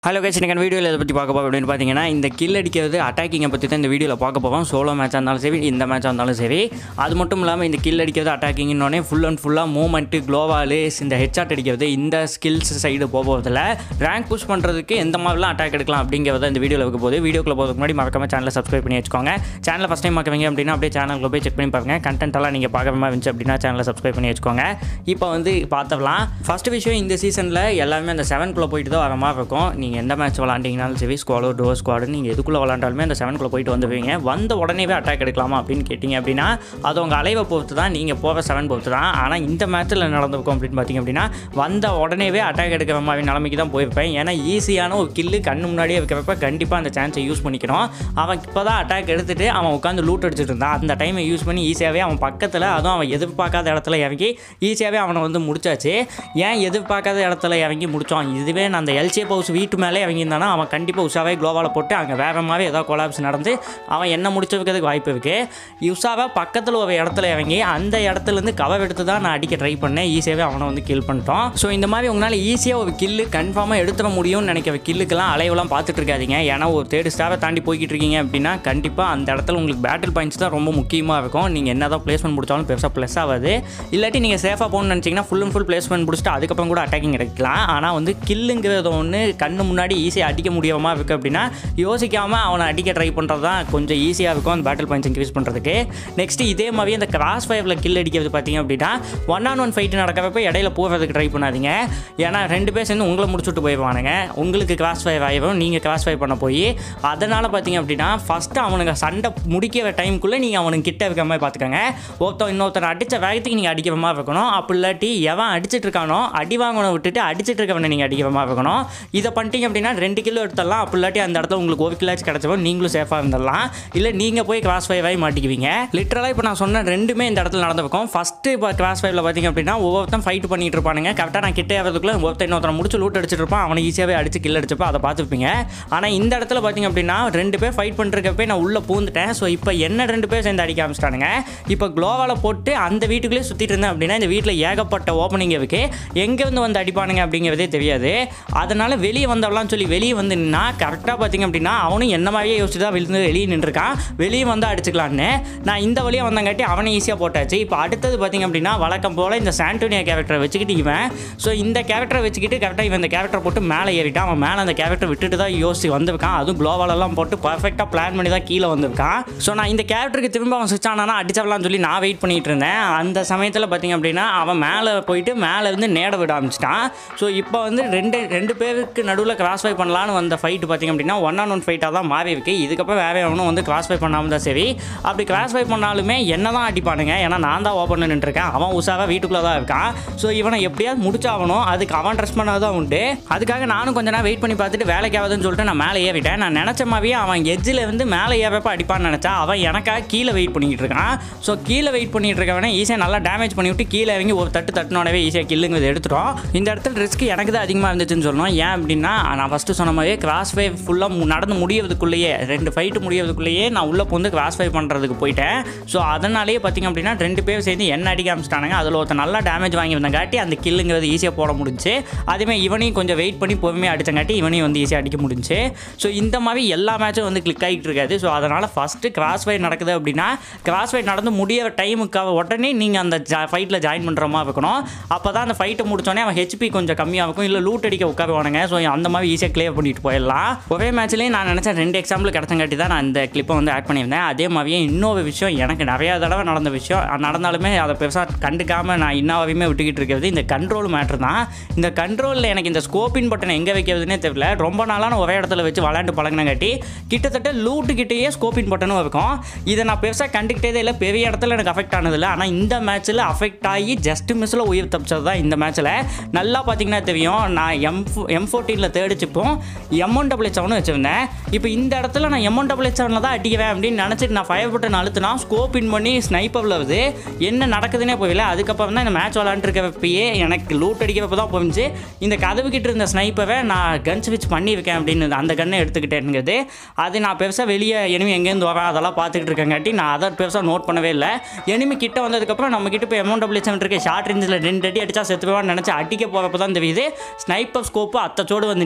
hello case எனக்கு வீடியோவில் இதை பற்றி பார்க்க போகிறோம் அப்படின்னு பார்த்தீங்கன்னா இந்த கில் அடிக்கிறது அட்டாக்கிங்கை பற்றி தான் இந்த வீடியோவில் பார்க்க போவோம் சோலோ மேட்சாக இருந்தாலும் சரி இந்த மேட்சாக இருந்தாலும் சரி அது மட்டும் இல்லாமல் இந்த கில் அடிக்கிறது அட்டாக்கிங்னோடனே ஃபுல் அண்ட் ஃபுல்லாக மூமெண்ட்டு க்ளோவாலு இந்த ஹெட்ஷாட் அடிக்கிறது இந்த ஸ்கில்ஸ் சைடு போகிறதில்ல ரேங்க் புஷ் பண்ணுறதுக்கு எந்த மாதிரிலாம் அட்டாக் எடுக்கலாம் அப்படிங்கிறத இந்த வீடியோவில் வைக்க போகுது வீடியோக்குள்ள போகிறதுக்கு முன்னாடி மறக்காம சேனலை சப்ஸ்கிரைப் பண்ணி வச்சுக்கோங்க சேனலை ஃபஸ்ட் டைம் பார்க்குறீங்க அப்படின்னா அப்படியே சேனலுக்கு போய் செக் பண்ணி பாருங்க கண்டென்ட் எல்லாம் நீங்கள் பார்க்குற மாதிரி இருந்துச்சு அப்படின்னா சேனலை சப்ஸ்கிரைப் பண்ணி வச்சுக்கோங்க இப்போ வந்து பார்த்தலாம் ஃபர்ஸ்ட் விஷயம் இந்த சீசனில் எல்லாமே அந்த செவன்குள்ளே போயிட்டு தான் வர மாதிரி இருக்கும் நீங்கள் எந்த மேட்ச் விளாண்டிங்கனாலும் சரி ஸ்குவாடோ டோ ஸ்குவாடு நீங்கள் எதுக்குள்ளே விளாண்டாலுமே அந்த செவன்குள்ளே போயிட்டு வந்துடுவீங்க வந்த உடனேவே அட்டாக் எடுக்கலாமா அப்படின்னு கேட்டிங்க அப்படின்னா அது உங்கள் அலைவை பொறுத்து தான் நீங்கள் போகிற செவன் பொறுத்து தான் ஆனால் இந்த மேட்ச்சில் நடந்திருக்கும் அப்படின்னு பார்த்தீங்க அப்படின்னா வந்த உடனேவே அட்டாக் எடுக்கிற மாதிரி நிலைமைக்கு தான் போயிருப்பேன் ஏன்னா ஈஸியான ஒரு கில்லு கண்ணு முன்னாடியே வைக்கிறப்ப கண்டிப்பாக அந்த சான்ஸை யூஸ் பண்ணிக்கணும் அவன் இப்போ தான் அட்டாக் எடுத்துட்டு அவன் உட்காந்து லூட் அடிச்சிட்டு இருந்தான் அந்த டைமை யூஸ் பண்ணி ஈஸியாகவே அவன் பக்கத்தில் அதுவும் அவன் எதிர்பார்க்காத இடத்துல இறங்கி ஈஸியாகவே அவனை வந்து முடிச்சாச்சு ஏன் எதிர்பார்க்காத இடத்துல இறங்கி முடித்தான் இதுவே நான் அந்த எல்சிஏ பவுஸ் வீட்டு மேலே இறங்கியிருந்தானா அவன் கண்டிப்பாக உஷாவே குளோவால் போட்டு அங்கே வேற மாதிரி ஏதாவது கொலாப்ஸ் நடந்து அவன் என்ன முடிச்சு வைக்கிறதுக்கு வாய்ப்பு இருக்குது உஷாவை பக்கத்தில் ஒரு இடத்துல இறங்கி அந்த இடத்துலேருந்து கவர் எடுத்து தான் நான் அடிக்க ட்ரை பண்ணேன் ஈஸியாகவே அவனை வந்து கில் பண்ணிட்டோம் ஸோ இந்த மாதிரி உங்களால் ஈஸியாக ஒரு கில்லு கன்ஃபார்மாக எடுத்துட முடியும்னு நினைக்கிற கில்லுக்கெல்லாம் அலைவெல்லாம் பார்த்துட்டு இருக்காதீங்க ஏன்னா ஒரு தேர்டு ஸ்டாரை தாண்டி போய்கிட்டு இருக்கீங்க அப்படின்னா கண்டிப்பாக அந்த இடத்துல உங்களுக்கு பேட்டில் பாயிண்ட்ஸ் தான் ரொம்ப முக்கியமாக இருக்கும் நீங்கள் என்ன தான் பிளேஸ்மெண்ட் முடிச்சாலும் பெருசாக ப்ளஸ் ஆகாது இல்லாட்டி நீங்கள் சேஃபாக போகணும்னு நினச்சிங்கன்னா ஃபுல் அண்ட் ஃபுல் பிளேஸ்மெண்ட் முடிச்சுட்டு அதுக்கப்புறம் கூட அட்டாக்கிங் எடுக்கலாம் ஆனால் வந்து கில்லுங்கிறது ஒன்று கண்ணு முன்னாடி ஈஸியாக அடிக்க முடியாமல் இருக்குது அப்படின்னா யோசிக்காமல் அவனை அடிக்க ட்ரை பண்ணுறது தான் கொஞ்சம் ஈஸியாக இருக்கும் அந்த பேட்டில் பாயிண்ட்ஸ் இன்க்ரீஸ் பண்ணுறதுக்கு நெக்ஸ்ட்டு இதே மாதிரி அந்த கிராஸ் ஃபைவ்ல கில் அடிக்கிறது பார்த்தீங்க அப்படின்னா ஒன் ஆன் ஒன் ஃபைட் நடக்கிறப்ப இடையில போகிறதுக்கு ட்ரை பண்ணாதீங்க ஏன்னா ரெண்டு பேர் சேர்ந்து உங்களை முடிச்சுட்டு போயிடுவானுங்க உங்களுக்கு கிராஸ் ஃபைவ் ஆகிடும் நீங்கள் கிராஸ் ஃபைவ் பண்ண போய் அதனால் பார்த்தீங்க அப்படின்னா ஃபஸ்ட்டு அவனுங்க சண்டை முடிக்கிற டைமுக்குள்ளே நீங்கள் அவனுக்கு கிட்ட இருக்கிற மாதிரி பார்த்துக்கோங்க ஒருத்தன் இன்னொருத்தர் அடித்த வேகத்துக்கு நீங்கள் அடிக்கிற மாதிரி இருக்கணும் அப்படி இல்லாட்டி எவன் அடிச்சிட்டு இருக்கானோ அடி வாங்கணும் விட்டுட்டு அடிச்சிட்டு இருக்கவனை நீங்கள் அடிக்கிற மாதிரி இருக்கணும் இதை பண்ணிட்டீங்க அப்படின்னா ரெண்டு கிலோ எடுத்துடலாம் அப்படி இல்லாட்டி அந்த இடத்துல உங்களுக்கு ஒரு கிலாச்சும் கிடச்சப்போ நீங்களும் சேஃபாக இருந்துடலாம் இல்லை நீங்கள் போய் கிராஸ் ஃபைவ் ஆகி மாட்டிக்குவீங்க லிட்டரலாக இப்போ நான் சொன்ன ரெண்டுமே இந்த இடத்துல நடந்திருக்கும் ஃபஸ்ட்டு இப்போ கிராஸ் ஃபைவ்ல பார்த்தீங்க அப்படின்னா ஒவ்வொருத்தன் ஃபைட் பண்ணிட்டு இருப்பானுங்க கரெக்டாக நான் கிட்டே ஆகிறதுக்குள்ள ஒருத்தன் இன்னொருத்தனை முடிச்சு லூட் அடிச்சிட்டு இருப்பான் அவனை ஈஸியாகவே அடிச்சு கில் அடிச்சப்போ அதை பார்த்துருப்பீங்க ஆனால் இந்த இடத்துல பார்த்தீங்க அப்படின்னா ரெண்டு பேர் ஃபைட் பண்ணிருக்கப்பே நான் உள்ளே பூந்துட்டேன் ஸோ இப்போ என்ன ரெண்டு பேர் சேர்ந்து அடிக்க ஆரம்பிச்சிட்டானுங்க இப்போ க்ளோவால் போட்டு அந்த வீட்டுக்குள்ளே சுற்றிட்டு இருந்தேன் அப்படின்னா இந்த வீட்டில் ஏகப்பட்ட ஓப்பனிங் இருக்கு எங்கேருந்து வந்து அடிப்பானுங்க அப்படிங்கிறதே தெரியாது அதனால் வெளியே வந்தவளான்னு சொல்லி வெளியே வந்து நின்னா கரெக்டாக பார்த்தீங்க அப்படின்னா அவனும் என்ன மாதிரியே யோசிச்சு தான் விழுந்து வெளியே நின்றுருக்கான் வெளியே வந்து அடிச்சுக்கலான்னு நான் இந்த வழியாக வந்தங்காட்டி அவனை ஈஸியாக போட்டாச்சு இப்போ அடுத்தது பார்த்தீங்க அப்படின்னா வழக்கம் போல் இந்த சாண்டோனியா கேரக்டரை வச்சுக்கிட்டு இவன் ஸோ இந்த கேரக்டரை வச்சுக்கிட்டு கரெக்டாக இவன் இந்த கேரக்டரை போட்டு மேலே ஏறிட்டான் அவன் மேலே அந்த கேரக்டர் விட்டுட்டு தான் யோசிச்சு வந்திருக்கான் அதுவும் குளோவாலெல்லாம் போட்டு பர்ஃபெக்டாக பிளான் பண்ணி தான் கீழே வந்திருக்கான் ஸோ நான் இந்த கேரக்டருக்கு திரும்ப அவன் சுவிச் ஆனானா அடிச்சவலாம்னு சொல்லி நான் வெயிட் பண்ணிட்டு இருந்தேன் அந்த சமயத்தில் பார்த்தீங்க அப்படின்னா அவன் மேலே போயிட்டு மேலே இருந்து நேட விட ஆரம்பிச்சிட்டான் ஸோ இப்போ வந்து ரெண்டு ரெண்டு பேருக்கு நடுவில் கிராஸ் ஃபை பண்ணலான்னு வந்த ஃபைட்டு பார்த்தீங்க அப்படின்னா ஒன் ஆன் ஒன் ஃபைட்டாக தான் மாறி இருக்கு இதுக்கப்புறம் வேற எவனும் வந்து கிராஸ் ஃபை பண்ணாமல் தான் சரி அப்படி கிராஸ் ஃபை பண்ணாலுமே என்ன தான் அடிப்பானுங்க ஏன்னா நான் தான் ஓப்பன் நின்றுருக்கேன் அவன் உஷாவாக வீட்டுக்குள்ளே தான் இருக்கான் ஸோ இவனை எப்படியாவது முடிச்சாகணும் அதுக்கு அவன் ட்ரெஸ் பண்ணாதான் தான் உண்டு அதுக்காக நானும் கொஞ்ச நேரம் வெயிட் பண்ணி பார்த்துட்டு வேலைக்கு ஆகுதுன்னு சொல்லிட்டு நான் மேலே ஏறிட்டேன் நான் நினச்ச மாதிரியே அவன் எஜ்ஜில் இருந்து மேலே ஏறப்ப அடிப்பான்னு நினச்சா அவன் எனக்காக கீழே வெயிட் பண்ணிக்கிட்டு இருக்கான் ஸோ கீழே வெயிட் பண்ணிட்டு இருக்கவனே ஈஸியாக நல்லா டேமேஜ் பண்ணி விட்டு கீழே இறங்கி ஒரு தட்டு தட்டினோடவே ஈஸியாக கில்லுங்கிறது எடுத்துட்டோம் இந்த இடத்துல ரிஸ்க் எனக்கு தான் அதிகமாக இருந்துச்சுன்னு சொல்லணும் ஏன் அப்படின்னா நான் ஃபஸ்ட்டு சொன்ன மாதிரியே கிராஸ் ஃபைவ் ஃபுல்லாக நடந்து முடியறதுக்குள்ளேயே ரெண்டு ஃபைட்டு முடியறதுக்குள்ளேயே நான் உள்ளே வந்து கிராஸ் ஃபைவ் பண்ணுறதுக்கு போயிட்டேன் ஸோ அதனாலேயே பார்த்தீங்க அப்படின்னா ரெண்டு பேர் சேர்ந்து என்ன அடிக்க ஆரம்பிச்சிட்டானுங்க அதில் ஒருத்தன் நல்லா டேமேஜ் வாங்கி வந்தங்காட்டி அந்த கில்லுங்கிறது ஈஸியாக போட முடிஞ்சு அதேமாதிரி இவனையும் கொஞ்சம் வெயிட் பண்ணி பொறுமையாக அடிச்சங்காட்டி இவனையும் வந்து ஈஸியாக அடிக்க முடிஞ்சு ஸோ இந்த மாதிரி எல்லா மேட்சும் வந்து கிளிக் ஆகிட்டு இருக்காது ஸோ அதனால் ஃபஸ்ட்டு கிராஸ் ஃபைட் நடக்குது அப்படின்னா கிராஸ் ஃபைட் நடந்து முடிய டைமுக்காக உடனே நீங்கள் அந்த ஜா ஃபைட்டில் ஜாயின் பண்ணுற மாதிரி இருக்கணும் அப்போ தான் அந்த ஃபைட்டை முடிச்சோடனே அவன் ஹெச்பி கொஞ்சம் கம்மியாக இருக்கும் இல்லை லூட் அடிக்க உட்காருவானுங்க ஸோ அந்த மாதிரி ஈஸியாக கிளியர் பண்ணிட்டு போயிடலாம் ஒரே மேட்ச்லேயே நான் நினச்சேன் ரெண்டு எக்ஸாம்பிள் கிடச்சங்காட்டி தான் நான் இந்த கிளிப்பை வந்து ஆட் பண்ணியிருந்தேன் அதே மாதிரியே இன்னொரு விஷயம் எனக்கு நிறையா தடவை நடந்த விஷயம் நடந்தாலுமே அதை பெருசாக கண்டுக்காமல் நான் இன்னாவையுமே விட்டுக்கிட்டு இருக்கிறது இந்த கண்ட்ரோல் மேட்ரு தான் இந்த கண்ட்ரோலில் எனக்கு இந்த ஸ்கோப்பின் பட்டனை எங்கே வைக்கிறதுனே தெரியல ரொம்ப நாளாக நான் ஒரே இடத்துல வச்சு விளையாண்டு பழகினங்காட்டி கிட்டத்தட்ட லூட்டு கிட்டேயே ஸ்கோப்பின் பட்டனும் இருக்கும் இதை நான் பெருசாக கண்டுக்கிட்டதே இல்லை பெரிய இடத்துல எனக்கு அஃபெக்ட் ஆனதில்லை ஆனால் இந்த மேட்ச்சில் அஃபெக்ட் ஆகி ஜஸ்ட் மிஸ்ஸில் உயிர் தப்பிச்சது தான் இந்த மேட்ச்சில் நல்லா பார்த்தீங்கன்னா தெரியும் நான் எம் எம் ஃபோர்டீனில் தேடிச்சுப்போம் எம் ஒன் டபுள் செவனும் வச்சுருந்தேன் இப்போ இந்த இடத்துல நான் எம் ஒன் டபுள் செவனில் தான் அடிக்குவேன் அப்படின்னு நினச்சிட்டு நான் ஃபயர் பட்டன் அழுத்தினா ஸ்கோப் இன் பண்ணி ஸ்னைப்பரில் வருது என்ன நடக்குதுன்னே போயில அதுக்கப்புறம் தான் இந்த மேட்ச் விளாண்டுருக்கப்பயே எனக்கு லூட் அடிக்கிறப்ப தான் போயிடுச்சு இந்த கதவு கிட்ட இருந்த ஸ்னைப்பரை நான் கன் ஸ்விட்ச் பண்ணியிருக்கேன் அப்படின்னு அந்த கன்னை எடுத்துக்கிட்டேனுங்கிறது அது நான் பெருசாக வெளியே எனிமி எங்கேருந்து வரேன் அதெல்லாம் பார்த்துக்கிட்டு இருக்கங்காட்டி நான் அதை பெருசாக நோட் பண்ணவே இல்லை எனிமி கிட்ட வந்ததுக்கப்புறம் நம்ம கிட்ட இப்போ எமௌண்ட் டபுள் செவன் இருக்கு ஷார்ட் ரேஞ்சில் ரெண்டு அடி அடிச்சா செத்துவேன்னு நினச்சி அடிக்க போகிறப்ப தான் தெரியுது ஸ்னைப்பர் ஸ்கோப்பு அத்தச்சோடு வந்து நிற்கிது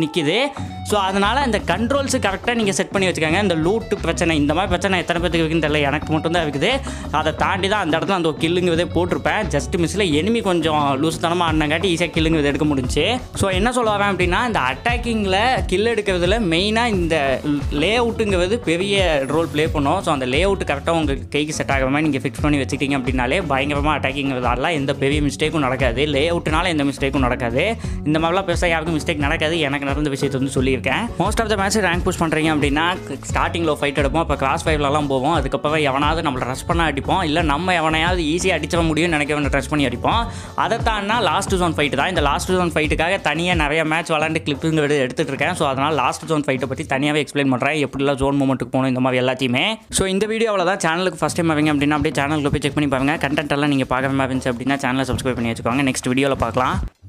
நிற்கிது ஸோ அதனால் இந்த கண்ட்ரோல்ஸு கரெக்டாக நீங்கள் செட் பண்ணி வச்சுக்கோங்க இந்த லூட்டு பிரச்சனை இந்த மாதிரி பிரச்சனை எத்தனை பேருக்கு இருக்குன்னு தெரியல எனக்கு மட்டும் தான் இருக்குது அதை தாண்டி தான் அந்த இடத்துல அந்த கில்லுங்கிறதே போட்டிருப்பேன் ஜஸ்ட் மிஸ்ஸில் எனிமி கொஞ்சம் லூசுத்தனமாக ஆடினங்காட்டி ஈஸியாக கில்லுங்கிறது எடுக்க முடிஞ்சு ஸோ என்ன சொல்ல வரேன் அப்படின்னா இந்த அட்டாக்கிங்கில் கில் எடுக்கிறதுல மெயினாக இந்த லே அவுட்டுங்கிறது பெரிய ரோல் ப்ளே பண்ணும் ஸோ அந்த லே அவுட் கரெக்டாக உங்கள் கைக்கு செட் ஆகிற மாதிரி நீங்கள் ஃபிக்ஸ் பண்ணி வச்சுக்கிட்டீங்க அப்படின்னாலே பயங்கரமாக அட்டாக்கிங்கிறதால எந்த பெரிய மிஸ்டேக்கும் நடக்காது லே அவுட்னால எந்த மிஸ்டேக்கும் நடக்காது இந்த மாதிரிலாம் பெருசாக யாருக்கும் மிஸ்டேக் நடக்காது எனக்கு நடந்த விஷயத்தை வந்து சொல்லியிருக்கேன் most of the match rank push பண்ணுறீங்க அப்படின்னா ஸ்டார்டிங்கில் ஃபைட் எடுப்போம் இப்போ கிராஸ் ஃபைவ்லலாம் போவோம் அதுக்கப்புறம் எவனாவது நம்மளை ரஷ் பண்ண அடிப்போம் இல்லை நம்ம எவனையாவது ஈஸியாக அடிச்சிட முடியும்னு நினைக்கிறவனை ரஷ் பண்ணி அடிப்போம் அதை தாண்டினா லாஸ்ட் ஜோன் ஃபைட்டு தான் இந்த லாஸ்ட் ஜோன் ஃபைட்டுக்காக தனியாக நிறைய மேட்ச் விளாண்டு கிளிப்புங்க எடுத்துகிட்டு இருக்கேன் ஸோ அதனால் லாஸ்ட் ஜோன் ஃபைட்டை பற்றி தனியாகவே எக்ஸ்பிளைன் பண்ணுறேன் எப்படிலாம் ஜோன் மூமெண்ட்டுக்கு போகணும் இந்த மாதிரி எல்லாத்தையுமே ஸோ இந்த வீடியோவில் தான் சேனலுக்கு ஃபஸ்ட் டைம் வரீங்க அப்படின்னா அப்படியே சேனலுக்கு போய் செக் பண்ணி பாருங்க கண்டென்ட் எல்லாம் நீங்கள் பார்க்குற மாதிரி இருந்துச்சு அப்படின்னா சேனலை சப்ஸ்கிரைப் பண்ணி வச்சுக்கோங்க நெக்ஸ்ட் வீடியோவில் பார்க்கலாம்